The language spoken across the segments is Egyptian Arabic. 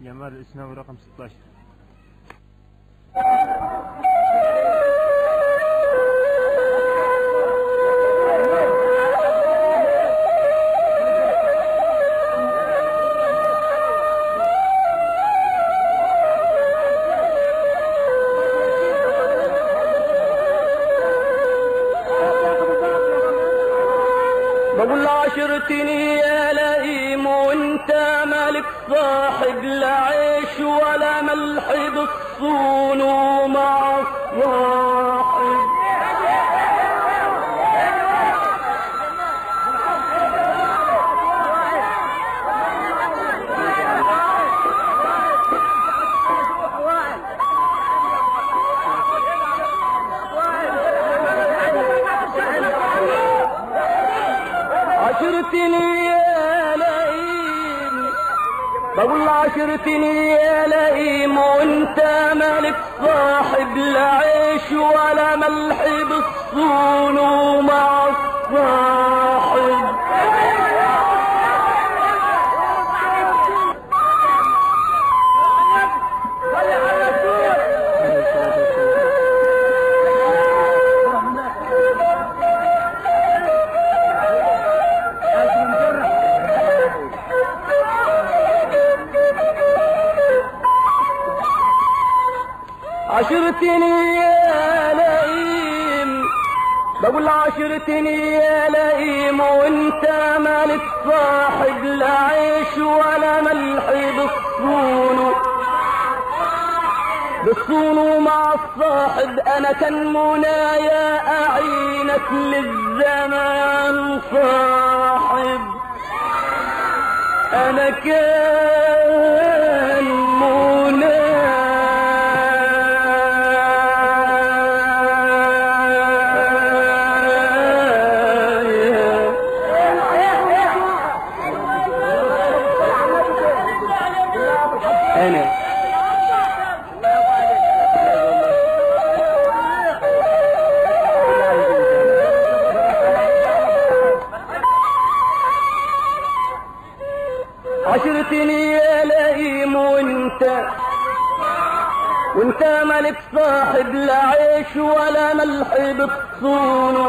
جمال الاسناوي رقم 16 بقول عشرتني يا لئيم وانت مالك صاحب لا عيش ولا ملح بالصون ومع الصاحب عشرتني يا لئيم بقول عشرتني يا لئيم وانت مالك صاحب لا عيش ولا ملح بالصون ومع الصاحب عشرتني يا لئيم بقول عشرتني يا لئيم وانت مالك صاحب لا عيش ولا ملح بالصون بالصون مع الصاحب انا كان منايا اعينك للزمان صاحب انا كان منايا انا عشرتني يا لئيم وانت وانت ملك صاحب لا عيش ولا ملح بالصون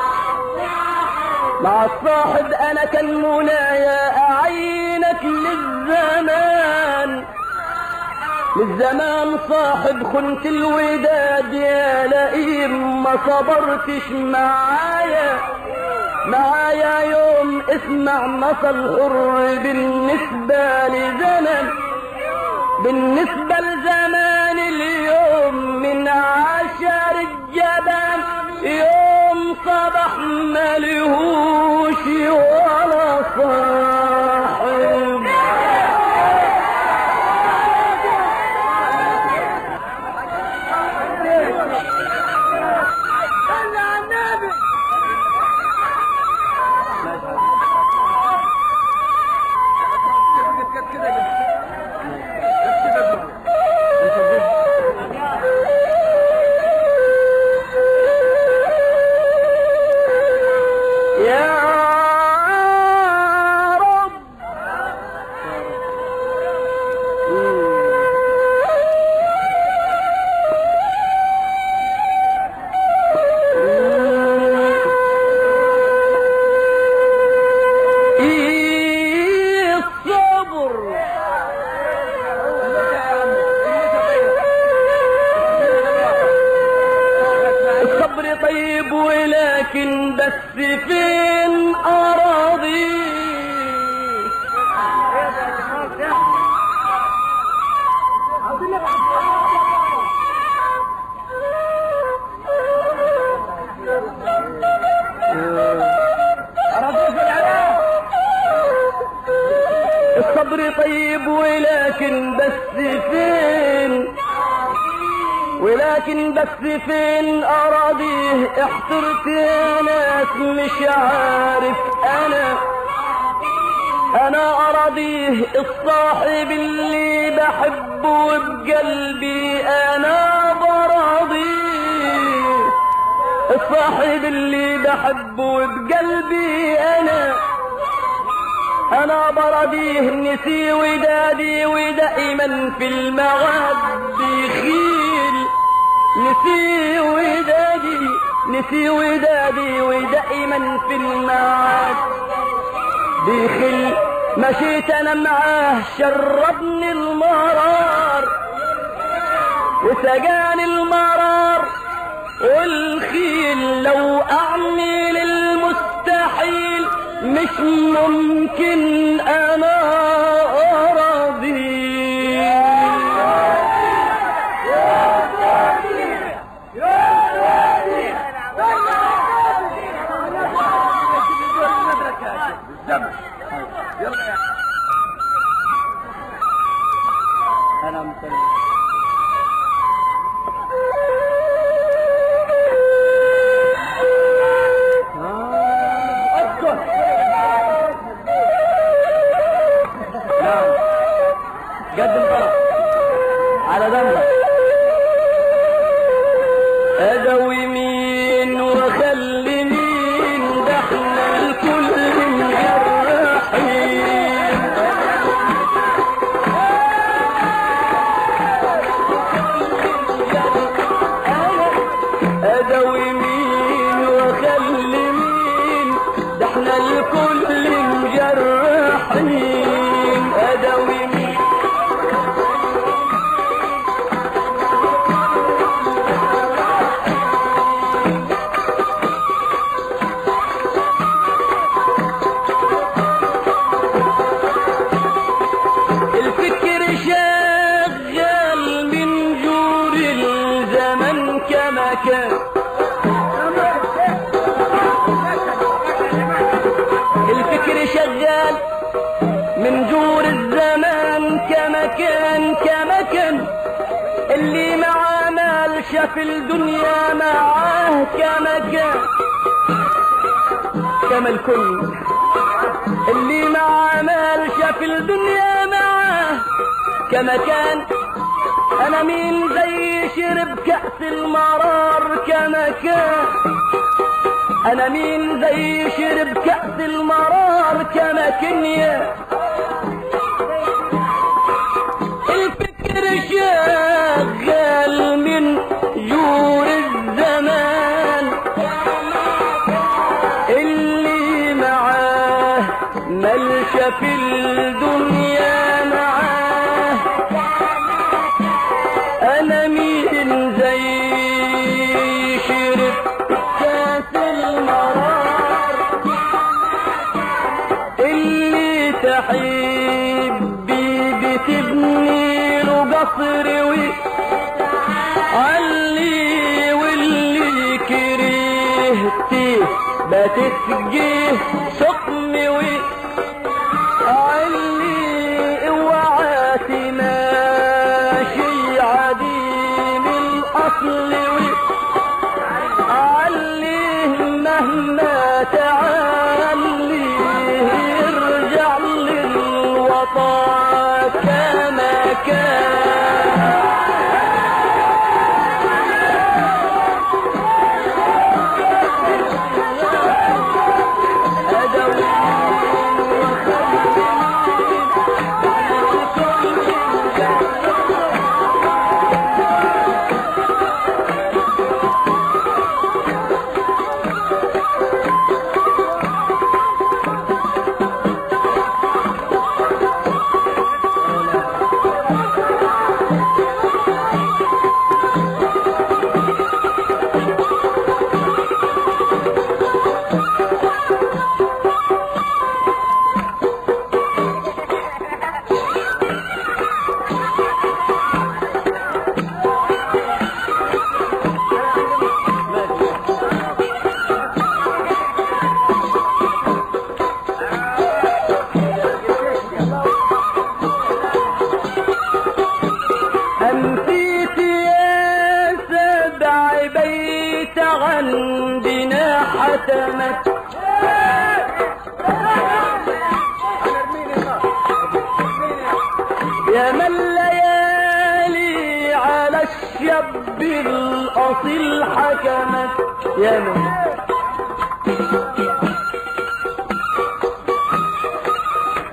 مع الصاحب انا كان منايا اعينك للزمان للزمان صاحب خنت الوداد يا لئيم ما صبرتش معايا معايا يوم اسمع مثل حر بالنسبة لزمن بالنسبة لزمان اليوم من عشر الجبل يوم صبح ملهوش ولا صاحب يا رب إيه الصبر الصبر طيب ولكن بس فين أراضي الصبر طيب ولكن بس فين ولكن بس فين أراضيه احترت يا ناس مش عارف أنا أنا أراضيه الصاحب اللي بحبه بقلبي أنا براضيه الصاحب اللي بحبه بقلبي أنا انا برضيه نسي ودادي ودائما في المواد بيخيل نسي ودادي نسي ودادي ودائما في المواد بيخل مشيت انا معاه شربني المرار وسقاني المرار والخيل لو اعمل المستحيل مش ممكن انا ارضي انا مثل نعم قدم طلب على ذنبك ادوي مين وخلي مين ده احنا الكل مجرحين ادوي مين واخلي مين ده احنا الكل مجرحين ادوي مين الفكر شغال من جور الزمن كما كان الفكر شغال من جور الزمان كما كان كما كان اللي معاه مال شاف الدنيا معاه كما كان كما الكل اللي معاه مال شاف الدنيا معاه كما كان انا مين زي شرب كأس المرار كما كان انا مين زي شرب كأس المرار كما كنيا الفكر شغال من جور الزمان اللي معاه ملشى في الدنيا معاه انا مين زي شرب كاس المرار اللي تحبي بتبني له قصر وي علي واللي كرهتي بتسقيه سقم وي علي اوعاتي ماشي عديم الاصل وي عليه مهما تعلي يرجع للوطن كما كان أدوي أمسيت يا سبع بيت عندنا حتمت يا من ليالي على الشاب الأصيل حكمت يا من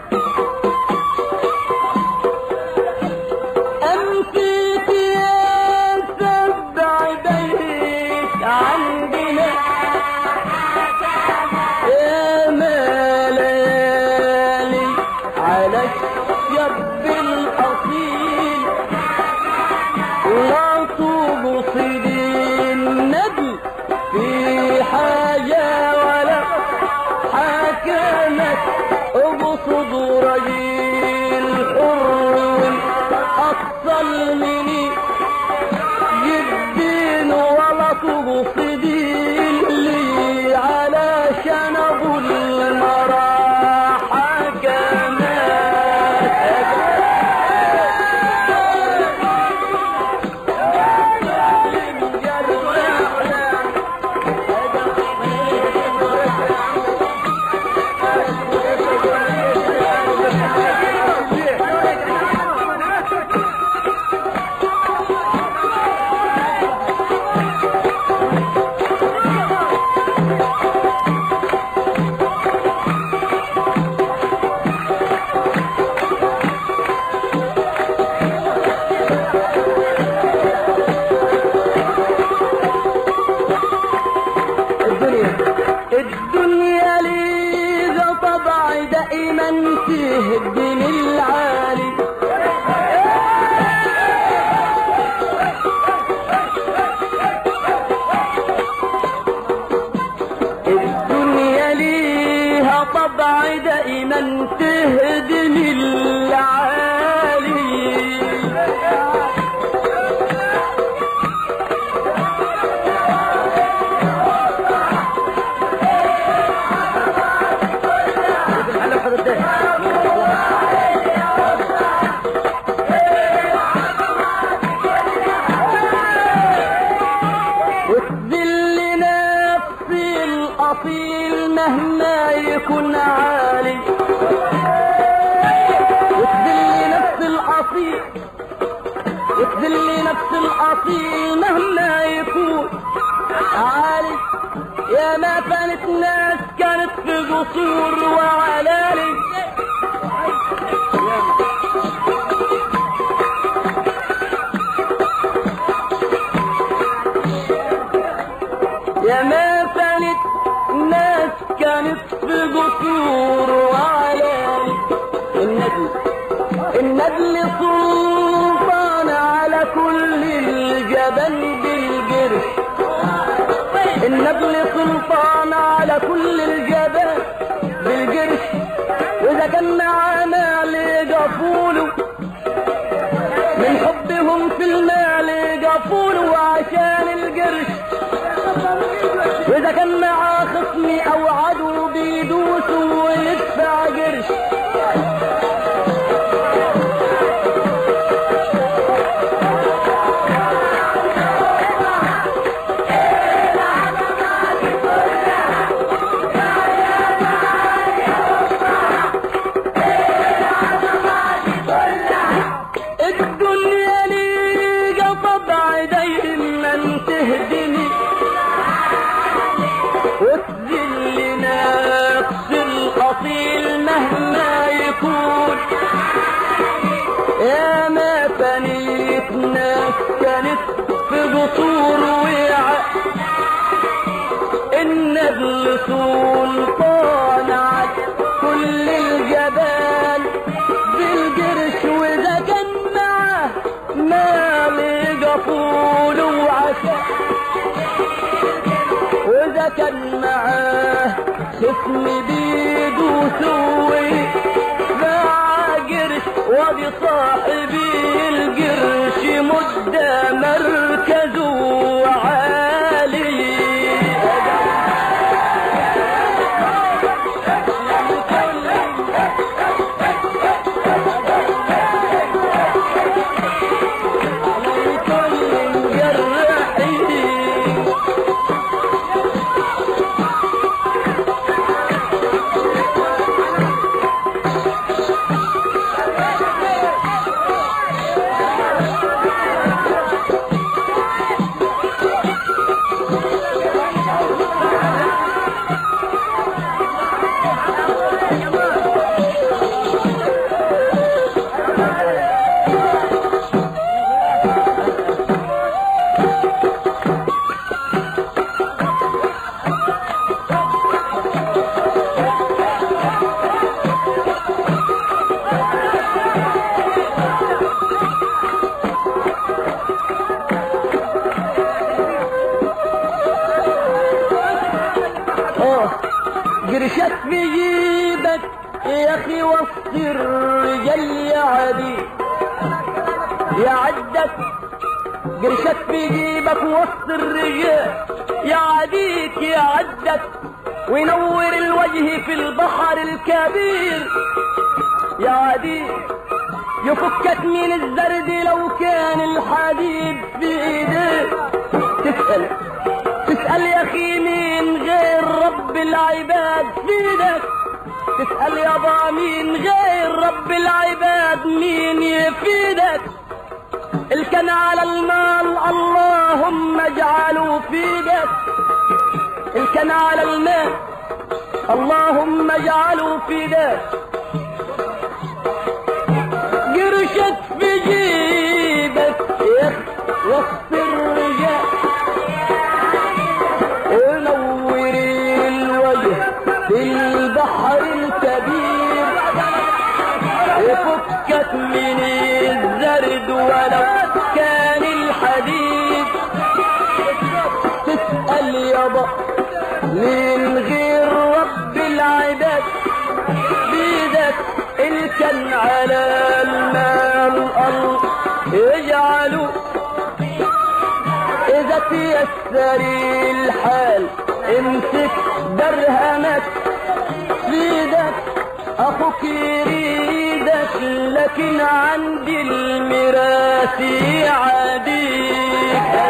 الأصيل لا تبصد النبي في حاجة ولا حكمت بصدور الحر أصل مني جدين ولا تبصدين لي علشان أقول المرا حكمت الدنيا الدنيا لي ذا طبع دائما تهدم العالي الدنيا ليها طبع دائما تهدم العالي وتذل نفسي الأصيل مهما يكون عالي وتذل نفس الأصيل وتذل نفس الأصيل مهما يكون عالي يا ما فانت ناس كانت في قصور وعلالي يا ما فانت ناس كانت في قصور وعلالي النبي النبل سلطان على كل الجبل بالجرش النبل سلطان على كل الجبال بالجرش واذا كان معاه مال يقفوله من حبهم في المال يقفوله عشان القرش واذا كان معاه خصمي او عدو بيدوسه ويدفع قرش الدنيا لي طبع دايما تهدني وتذل نفس الاصيل مهما يكون يا ما فنيت ناس كانت في قصور وعاء النبل سلطان على كل الجبال بالقرش واذا كان معاه مال يقفول وعسى واذا كان معاه خصم بيده سوي باع قرش وبصاحبي القرش مدة مركزه عالي يعدك قرشك في جيبك وسط الرجال يعديك يعدك وينور الوجه في البحر الكبير يعديك يفكك من الزرد لو كان الحديد في ايديك تسأل تسأل يا اخي مين غير رب العباد في ايدك تسأل يابا مين غير رب العباد مين يفيدك الكن على المال اللهم اجعله في ايدك الكن على المال اللهم اجعله في ايدك قرشك في جيبك يا وسط الرجال ونور الوجه في البحر الكبير يفكك من الزرد ولو كان الحديد تسأل يابا من غير رب العباد بيدك إن كان على المال الله يجعله إذا تيسر الحال امسك درهمك بيدك أخوك يريدك لكن عندي الميراث يعاديك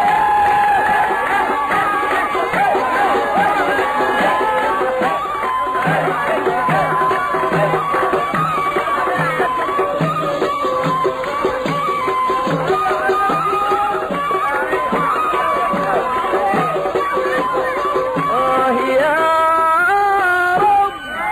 آه يا رب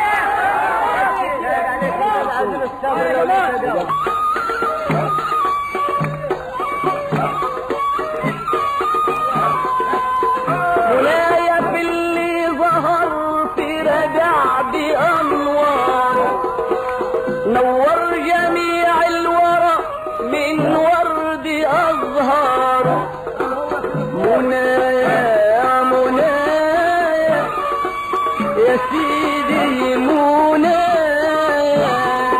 مولاي في اللي ظهر في رجع بأنوار نور جميع الورى من ورد أزهار منايا يا منايا يا سيدي منايا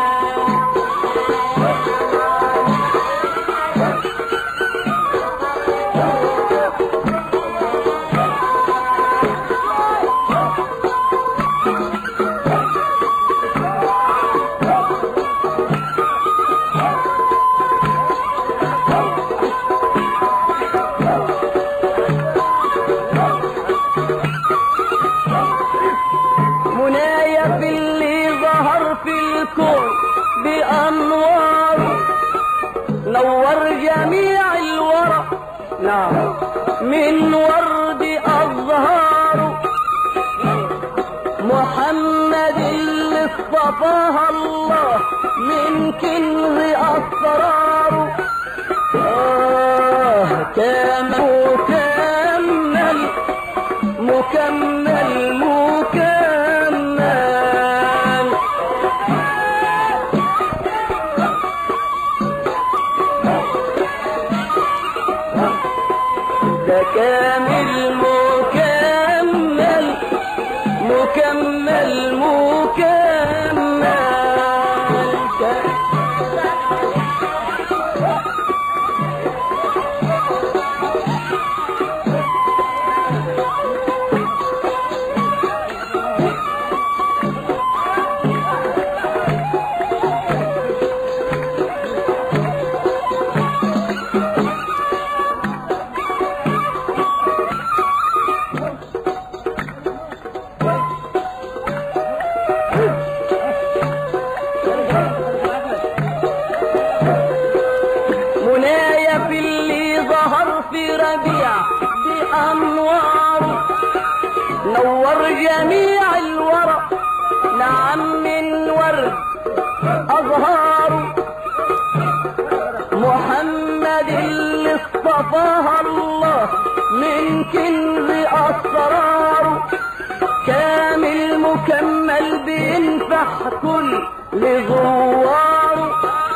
منايا في اللي ظهر في الكون بأنوار نور جميع الورى نعم من ورد أزهار محمد اللي اصطفاها الله من كنز أسرار آه كامل مكمل مكمل مكمل ده كامل مكمل مكمل مكمل منايا في اللي ظهر في ربيع بأنوار نور جميع الورى نعم من ورد أزهار محمد اللي اصطفاها الله من كنز أسرار كامل مكمل بينفح كل لزوار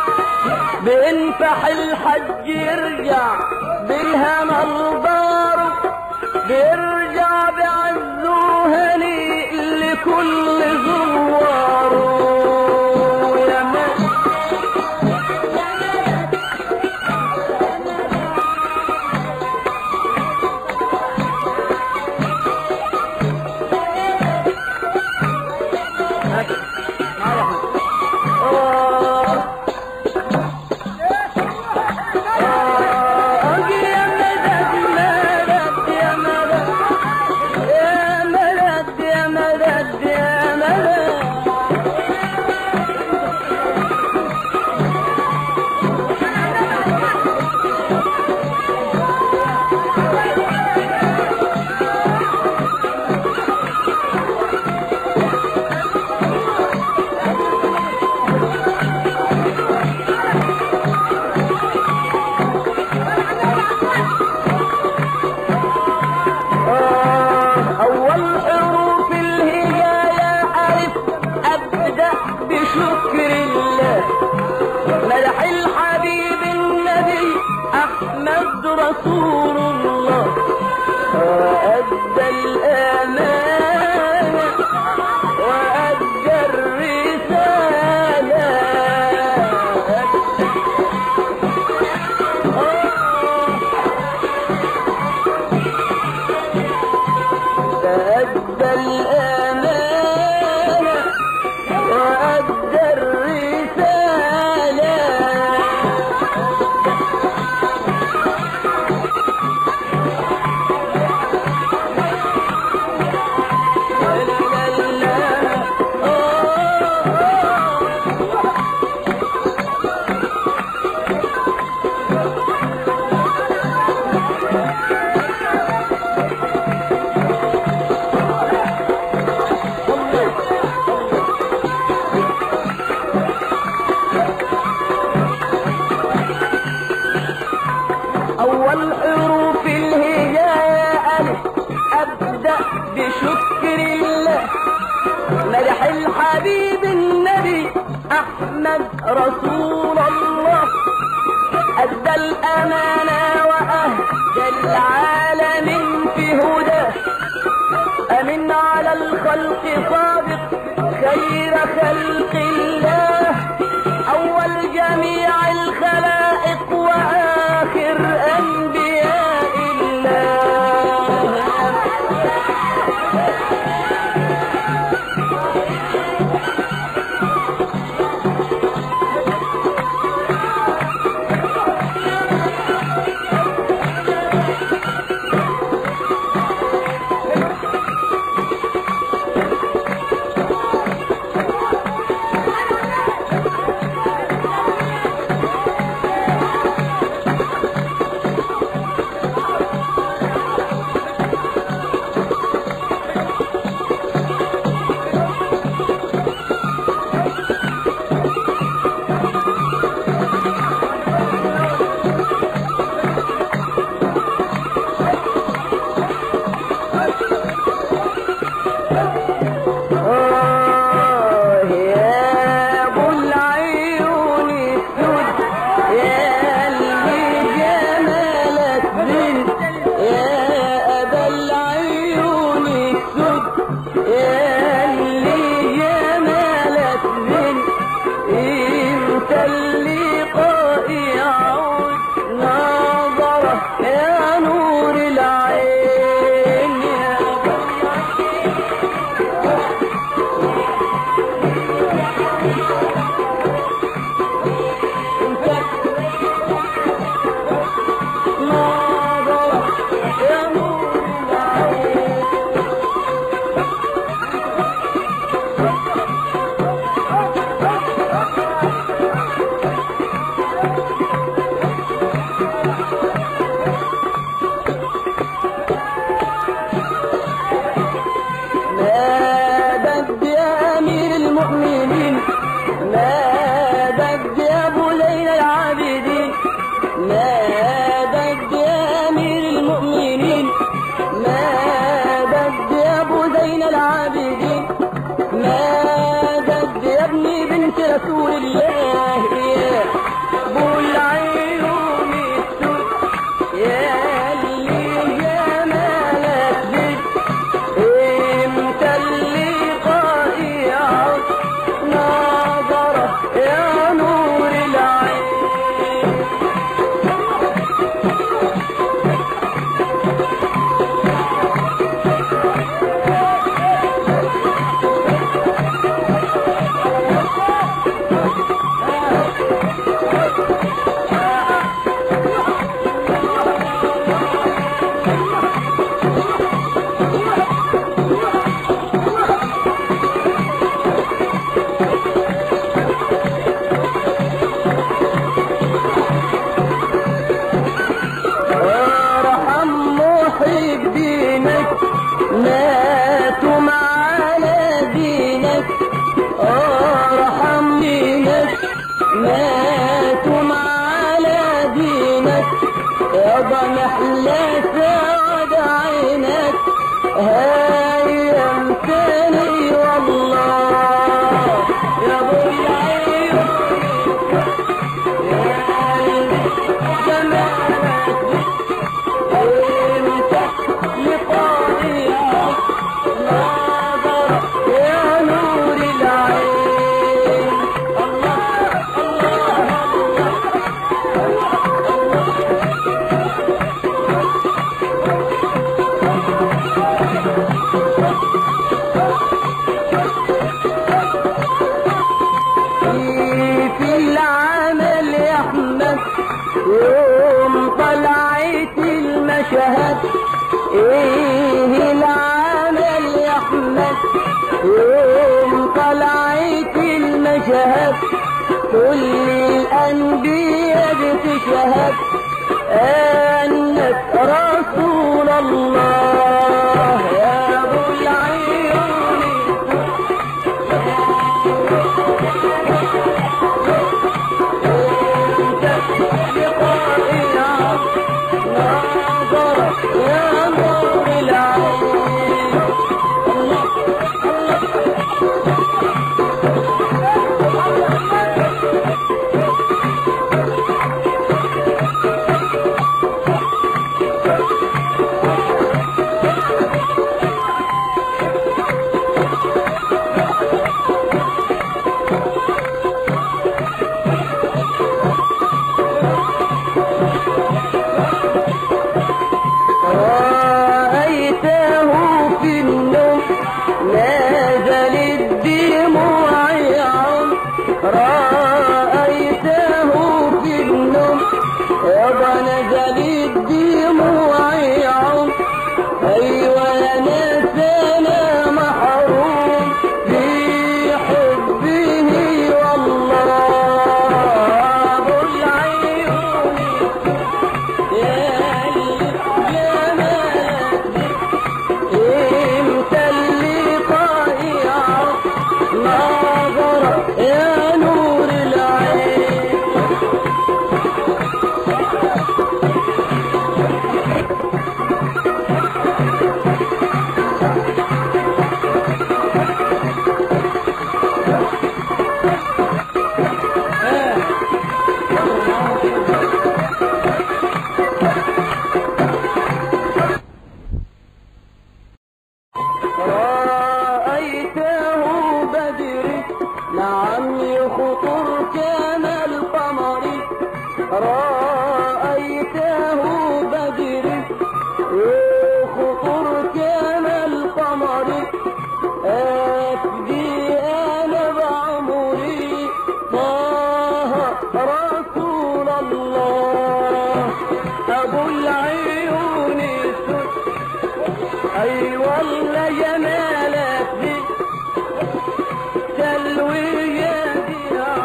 بينفح الحج يرجع بالهمى لداره بيرجع بعزه هنيء لكل زواره يا ما محمد رسول الله وأدى الأمانة وأدى الرسالة فأدى الأمانة وأدى الرسالة أول حروف الهجاء ألف أبدأ بشكر الله مدح الحبيب النبي أحمد رسول الله أدى الأمانة وأهدى العالم في هداه أمن على الخلق صادق خير خلق الله أول جميع الخلائق وآخر أنبياء الله آه يا أبو العيون السود يا اللي جمالك بنت يا أبا العيون السود يا اللي جمالك بنت انت اللي قائي عود نظرة يا نور العين يا أبا نظرة يا نور العين نادت يا أمير المؤمنين نادت يا أبو ليلى العابدين نادت يا أمير المؤمنين نادت يا أبو زين العابدين نادت يا ابني بنت رسول الله يا أبو العيون السود يا اللي جمالك بك انت اللي قائع نظرة يا نور العين ارحم محبينك ماتوا على دينك ارحم دينك ماتوا على دينك يابا محلى سعد عينك هيمتني والله يا ابو العيون يا جمالك انت لقائي نظر يا نور العين الله الله في العمل يا احمد يوم طلعت المشهد ايه العمل يا احمد يوم طلعت المشهد كل الانبياء بتشهد انك رسول الله يا ابو العيون يا نور العين رأيته في النوم نزل الدموع يعم رأيته في النوم يابا نزل الدموع يعم أيوة يا ناس أنا محروم في حبه والله أبو العيون يا الجمال انت اللي طايع نظر يا نور العين رأيته بدري نعم يخطر كما القمر رأيته بدري يخطر كما القمر أفدي أنا بعمري طه رسول الله أبو العيون السود اي والله جمالك دي تلويتي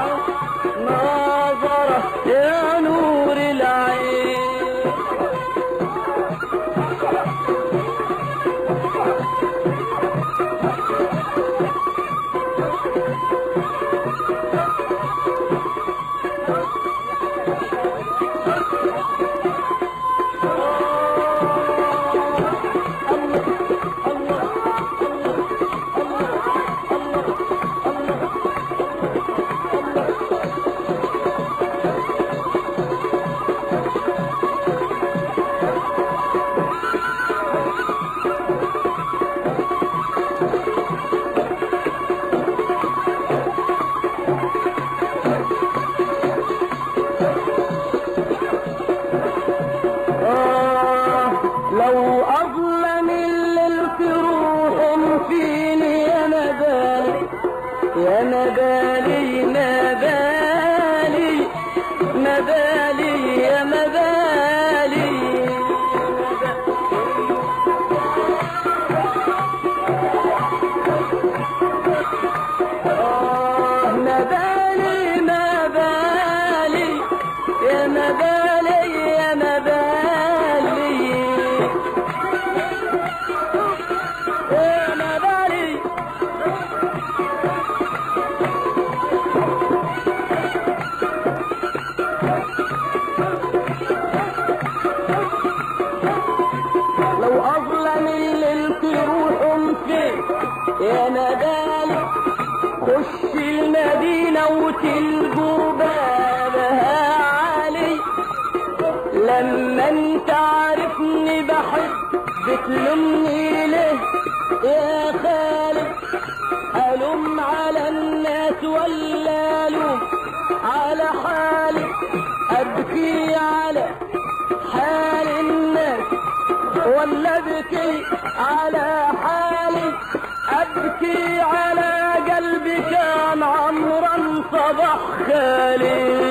نظرة يا نور العين آه لو أظلم الليل في روح فيني يا مبالي يا مبالي مبالي مبالي يا مبالي آه مبالي مبالي يا مبالي يا مبالي يا مبالي لو أظلم الليل روح فيه يا مبالي خش المدينة وتلقوا بابها علي لما انت عارفني بحب بتلومني ليه يا خالد الوم على الناس ولا الوم على حالي ابكي على حال الناس ولا ابكي على حالي ابكي على قلبي كان عمرا صبح خالي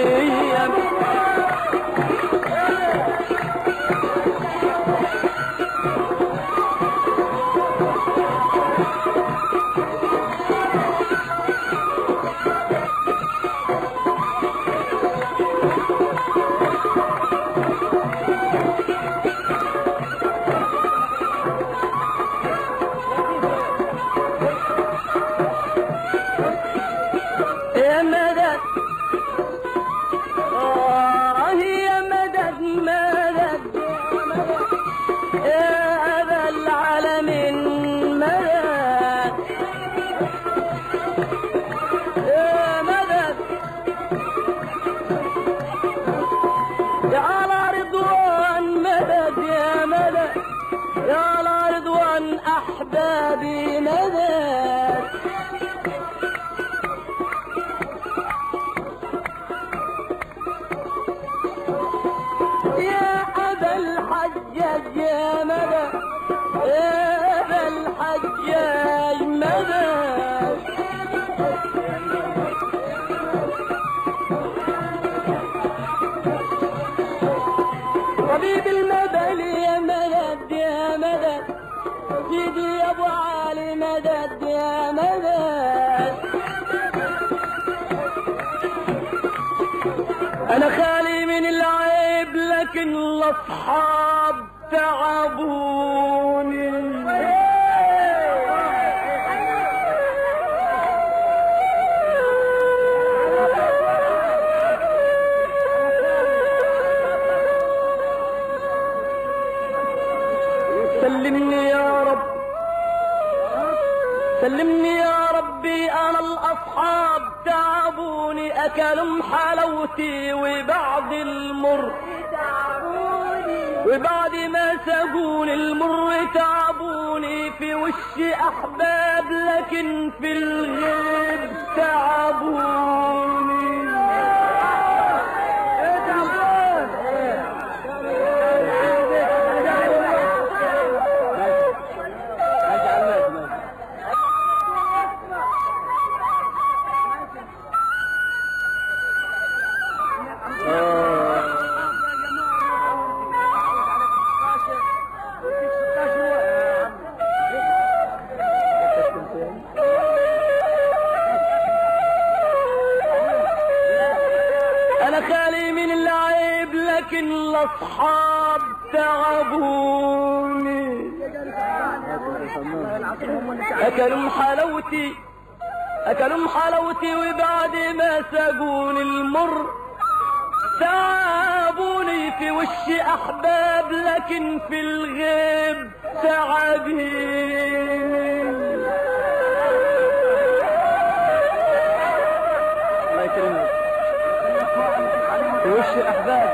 يا مدد آه يا مدد مدد يا أبا العالمين مدد يا مدد يا على رضوان مدد يا مدد يا على رضوان أحبابي مدد يا أبا الحجاج يا مدى يا أبا الحجاج مدى طبيب المدى يا مدد يا مدد سيدي يا ابو علي مدد يا مدد انا خالي من العيب لكن الاصحاب تعبوني سلمني يا رب سلمني يا ربي انا الاصحاب تعبوني اكلوا حلاوتي وبعد المر وبعد ما سقوني المر تعبوني في وشي احباب لكن في الغيب تعبوني انا خالي من العيب لكن الاصحاب تعبوني اكلوا حلاوتي اكلوا حلاوتي وبعد ما سقوني المر تعبوني في وشي احباب لكن في الغيب تعبين الله يكرمك في وش احباب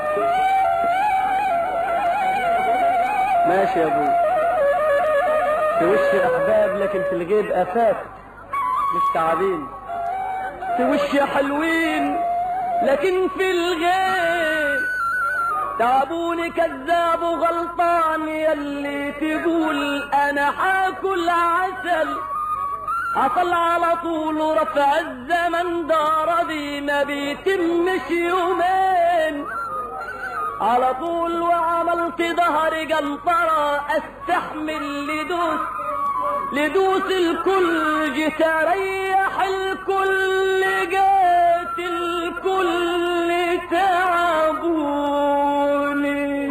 ماشي يا ابوي في وش احباب لكن في الغيب افات مش تعبين في وش حلوين لكن في الغيب تعبوني كذاب وغلطان يلي تقول انا حاكل عسل حصل على طول ورفع الزمن دار دي ما بيتمش يومين على طول وعملت ظهري قنطرة استحمل لدوس لدوس الكل جيت اريح الكل جيت الكل تعبوني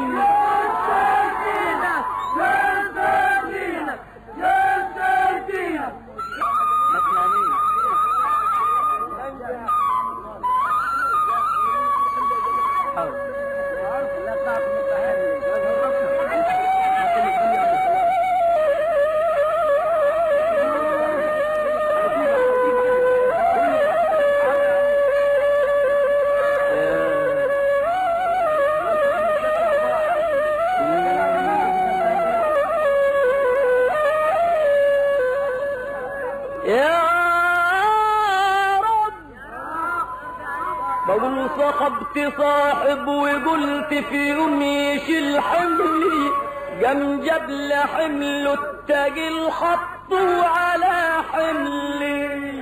صاحبت صاحب وقلت في يومي يشيل حملي قام جاب لي حمله التاجل حطه على حملي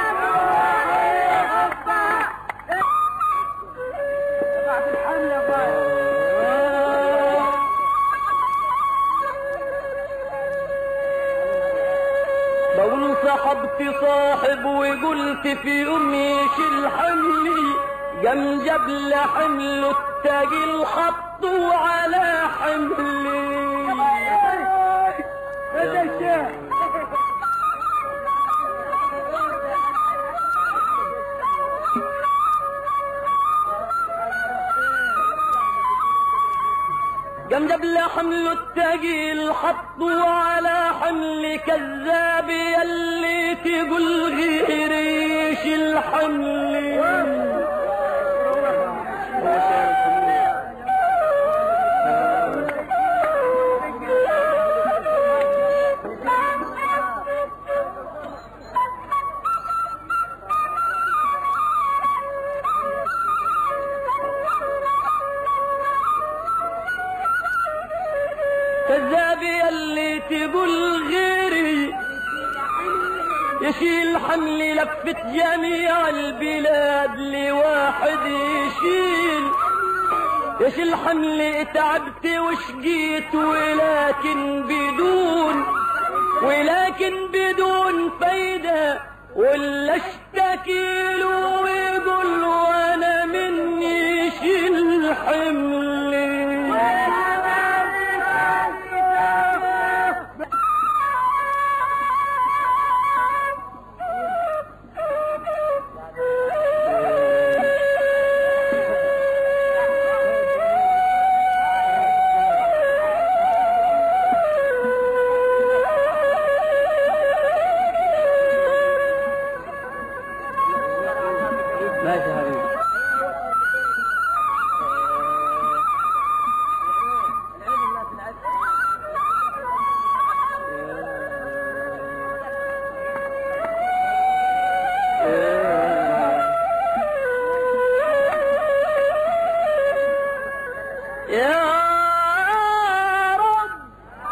بقول صاحبت صاحب وقلت في امي شيل حملي قام جاب لي حمله التاجل حطه على حملي قام جاب لي حمل التقيل حطه على حمل كذاب يلي تقول غيري يشيل حملي كذاب يلي تقول غيري يشيل حملي لفت جميع البلاد لواحد يشيل يشيل حملي تعبت وشقيت ولكن بدون ولكن بدون فايدة ولا اشتكي له ويقول وانا مني شيل حملي ماشي يا حبيبي يا رب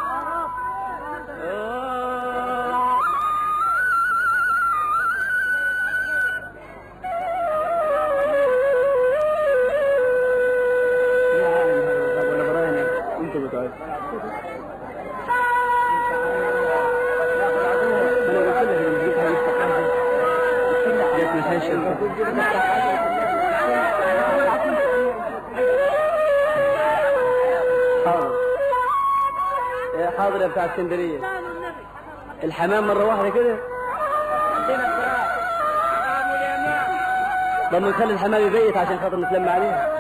يا رب ولا براهنك انت بتعرف انا قلت لك ان تجيب حاجه مستقبل جت مفيش حاضر إيه، حاضر يا بتاع اسكندريه الحمام مره واحده كده طب نخلي الحمام يبيت عشان خاطر نتلم عليه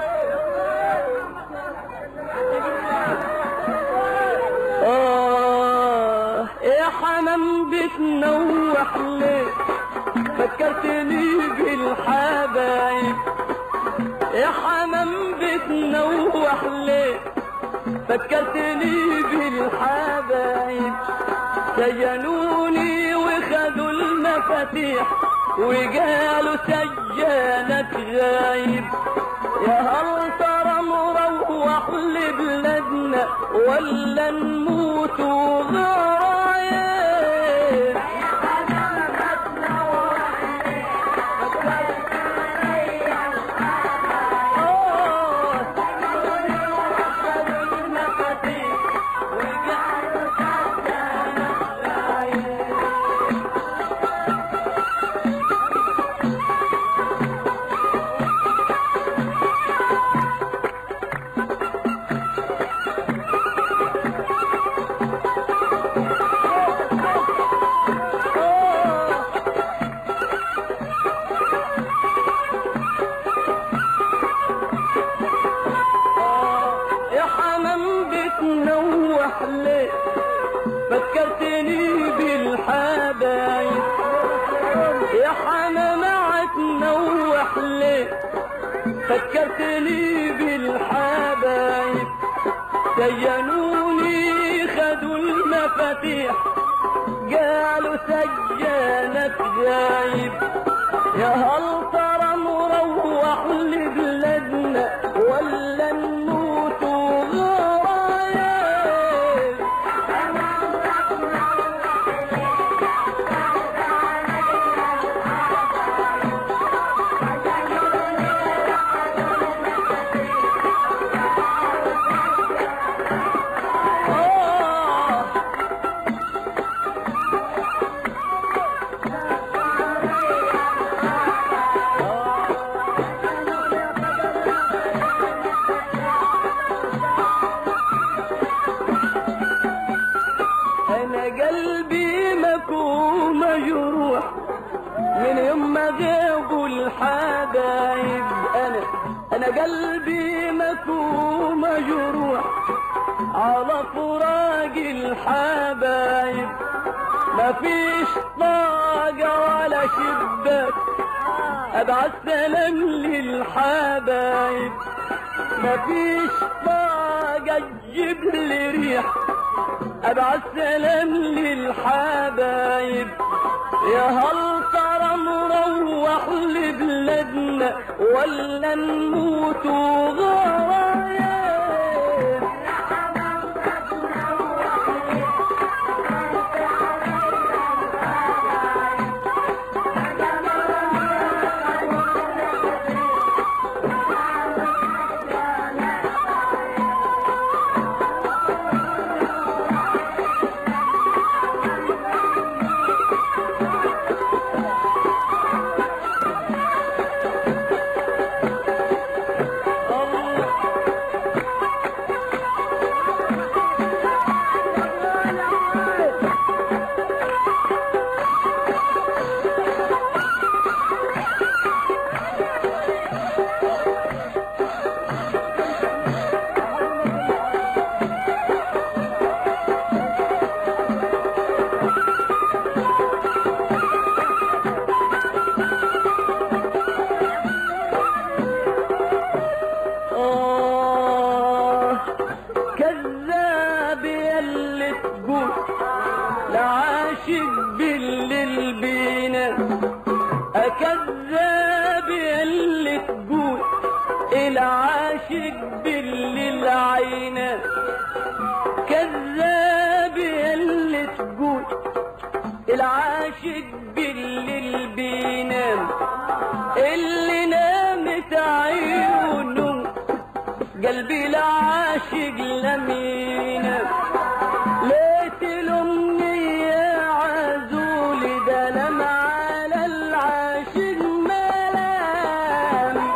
آه يا حمام بتنوح ليه فكرتني بالحبايب يا حمام بتنوح ليه فكرتني بالحبايب سجنوني وخدوا المفاتيح وقالوا سجانك غايب يا هل ترى مروح لبلادنا ولا نموت غرايب يا حمام بتنوح ليه فكرتني بالحبايب يا حمام عتنوح ليه فكرتني بالحبايب سجنوني خدوا المفاتيح قالوا سجانك غايب يا هل ترى مروح لبلادنا الحبايب انا انا قلبي مكوم مجروح على فراق الحبايب مفيش طاقة ولا شباك ابعت سلام للحبايب مفيش طاقة تجيب لي ريح ابعت سلام للحبايب يا هل ترى نروح لبلادنا ولا نموت غرايب آه كذاب يلي تقول لعاشق بالليل بينا أكذاب يلي تقول العاشق بالليل عينا كذاب يلي تقول العاشق بالليل بينام اللي نامت عيونه قلبي العاشق لم ينام ليت الأمنية عزولي ده لم على العاشق ملام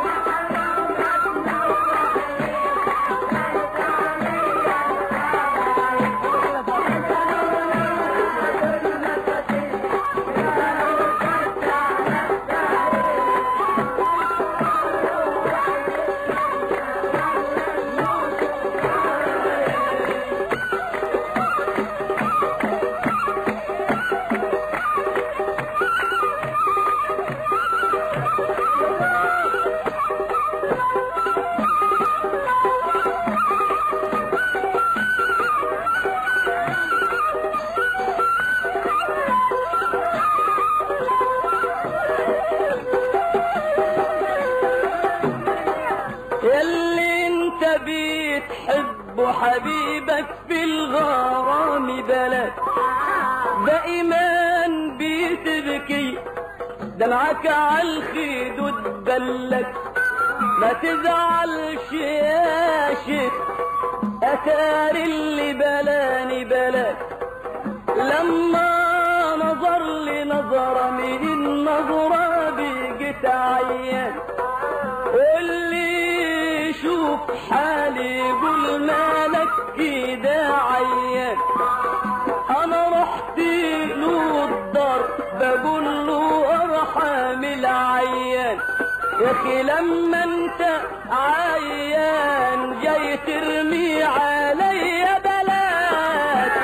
يلي انت بتحب حبيبك في الغرام بلد ده ايمان بتبكي دمعك عالخيد وتبلك ما تزعلش يا شيخ اثار اللي بلاني بلد لما نظر لي نظرة من النظرة بقيت عيان واللي يشوف حالي يقول مالك كده عيان انا رحت له الدار بقول له ارحم العيان يا اخي لما انت عيان جاي ترمي عليا بلاد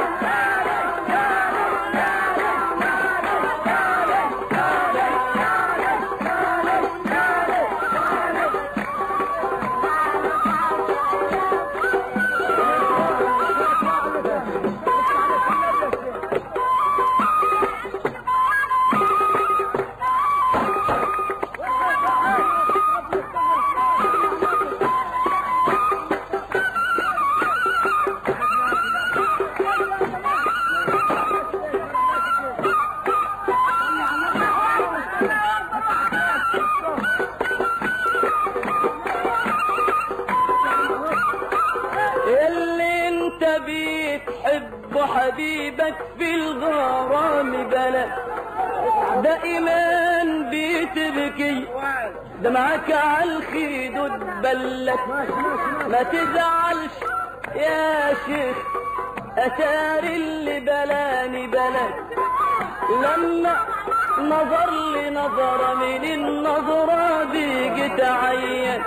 اللي انت بتحب حبيبك في الغرام بلد ده ايمان بتبكي دمعك عالخيد وتبلك ما تزعلش يا شيخ اتاري اللي بلاني بلد لما نظر لي نظرة من النظرة دي جيت عين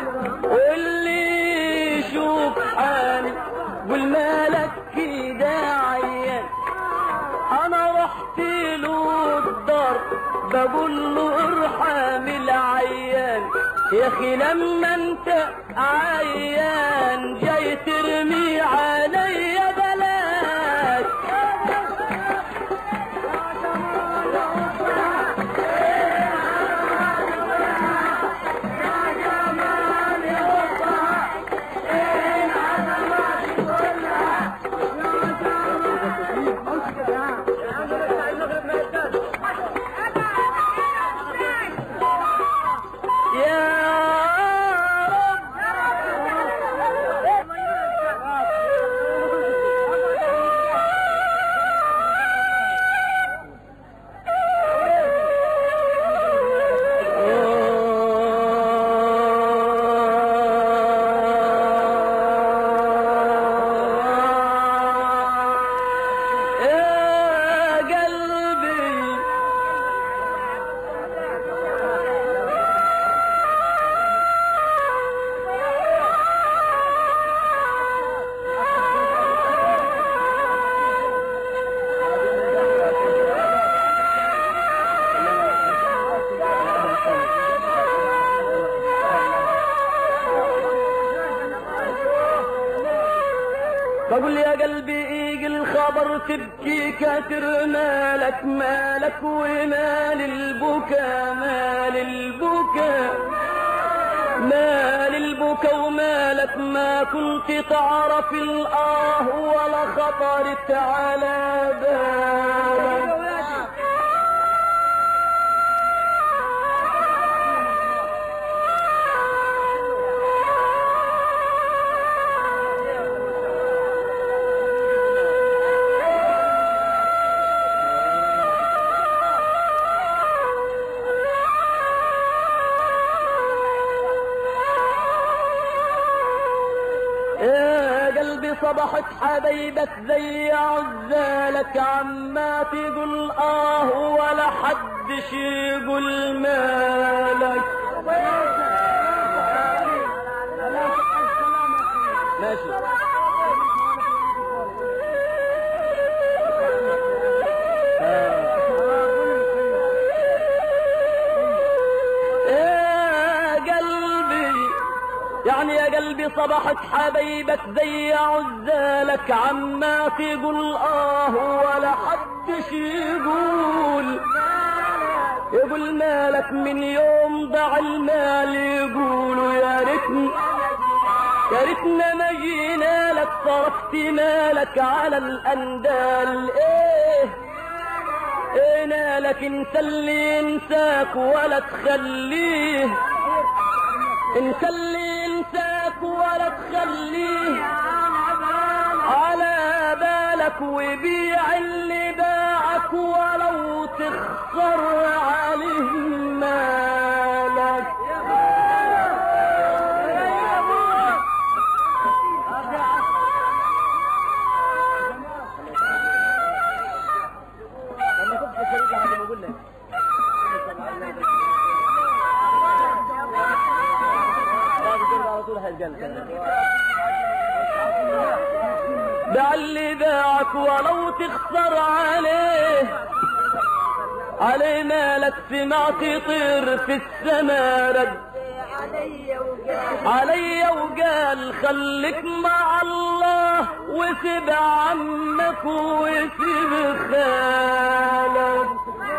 واللي يشوف حالي قول مالك كده عين انا رحت له الدار بقول له ارحم العيان يا اخي لما انت عيان جاي ترمي عليا بلاش يا يا قلبي بقول يا قلبي ايج الخبر تبكي كاتر مالك مالك ومال البكا مال البكا مال البكا ومالك ما كنت تعرف الآه ولا خطرت على بالك يا قلبي صبحت حبيبك زي عزالك عما تقول اه ولا حدش يقول مالك ماشي يا قلبي يعني يا قلبي صبحت حبيبك زي عزالك عما تقول اه ولا حدش يقول يقول مالك من يوم ضاع المال يقولوا يا ريتني يا ريتنا ما جينا لك صرفت مالك على الاندال ايه ايه لك انت اللي انساك ولا تخليه انت اللي انساك ولا تخليه على بالك وبيع اللي باعك ولو تخسر عليه مالك باع اللي باعك ولو تخسر عليه علي مالك سمعت يطير في السما رد علي وقال خليك مع الله وسيب عمك وسيب خالك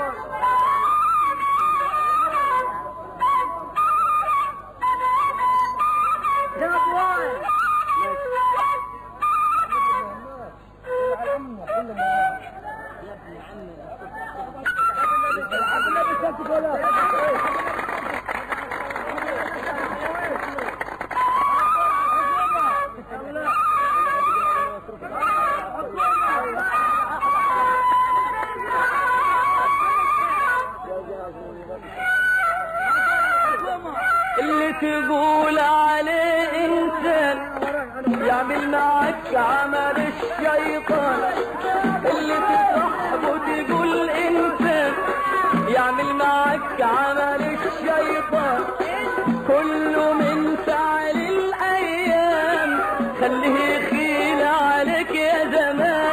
اللي تقول عليه انسان يعمل معك عمل الشيطان اللي تصاحبه تقول انسان يعمل معك عمل الشيطان كله من فعل الايام خليه يخيل عليك يا زمان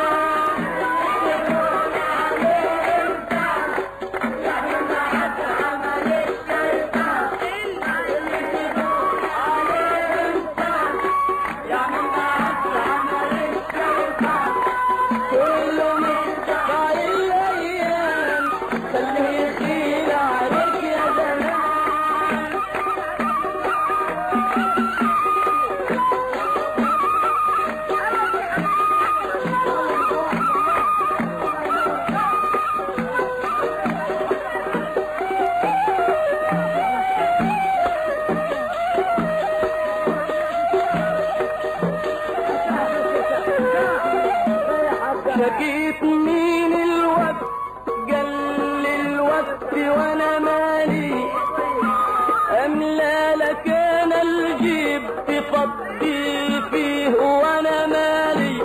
كله من فعل الايام خليه يخيل عليك يا زمان شكيت مين الوقت قال لي الوقت وانا مالي املا لك انا الجيب تفضي فيه وانا مالي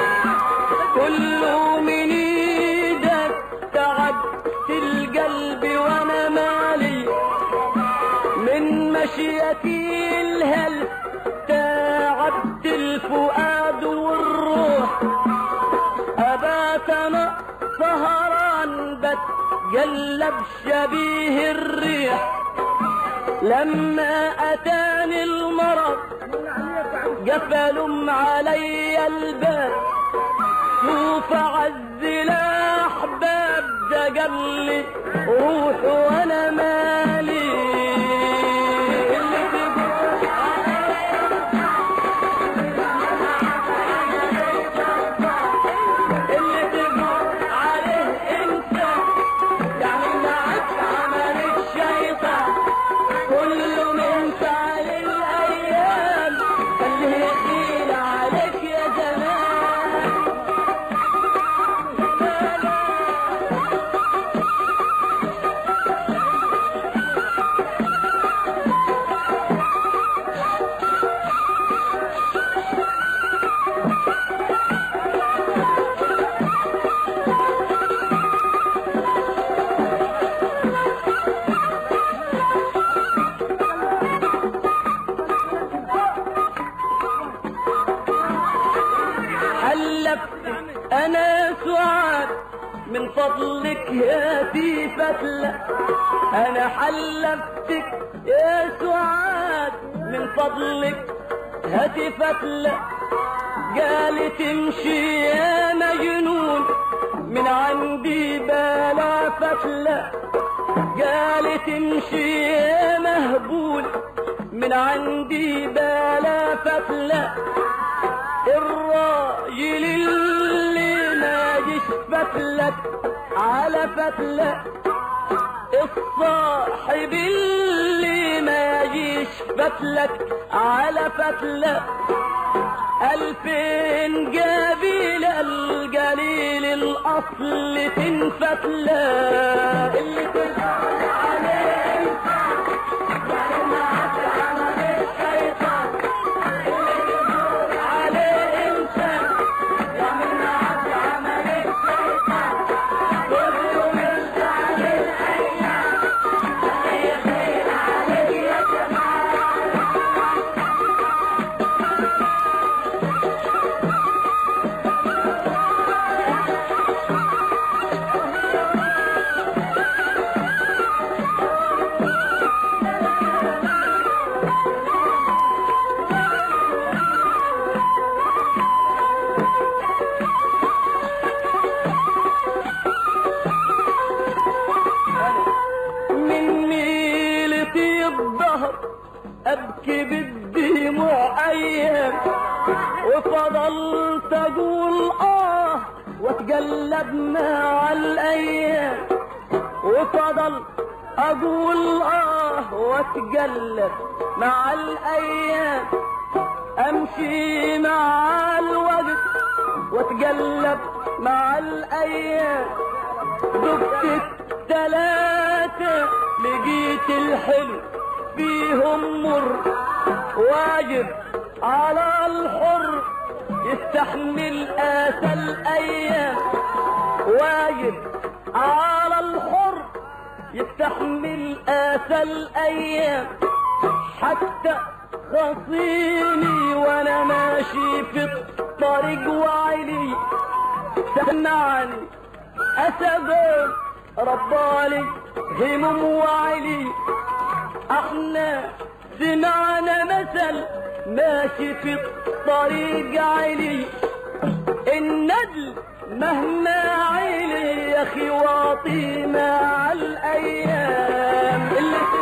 كله من ايدك تعبت القلب وانا مالي من مشيتي الهل تعبت الفؤاد والروح أبات أنا سهران بتقلب شبيه الريح لما أتاني المرض قفلوا علي الباب شوف عز الأحباب ده قال لي روح وأنا مالي اللي تقول اللي تقول عليه انت يعني معك عمل الشيطان كله من فعل الايام خليه يخيل عليك يا زمان حلفت انا سعاد من فضلك يا سيفة لا انا حلفتك يا سعاد من فضلك هتفت لا قالت امشي يا مجنون من عندي بلا فتلة قالت امشي يا مهبول من عندي بلا فتلة الراجل اللي ما جيش فتلك على فتلة الصاحب اللي ما جيش فتلك على فتلة ألفين جابيل القليل الأصل تنفتلة اللي تزعل عليه يعني معك عمل الشيطان اللي تزعل عليه انسان يعني معك عمل الشيطان كله من فعل الأيام يخيل عليك يا جماعة من ميلتي الظهر ابكي بالدموع ايام وفضلت اقول اه واتقلب مع الايام وفضل اقول اه واتقلب مع الايام امشي مع الوقت واتقلب مع الايام دقت التلاتة لقيت الحلو فيهم مر واجب على الحر يستحمل آسى الأيام واجب على الحر يستحمل آسى الأيام حتى خصيني وانا ماشي في الطريق وعلي سمعني أسباب ربالي هموم وعلي احنا سمعنا مثل ماشي في الطريق علي الندل مهما علي يا اخي واطي مع الايام اللي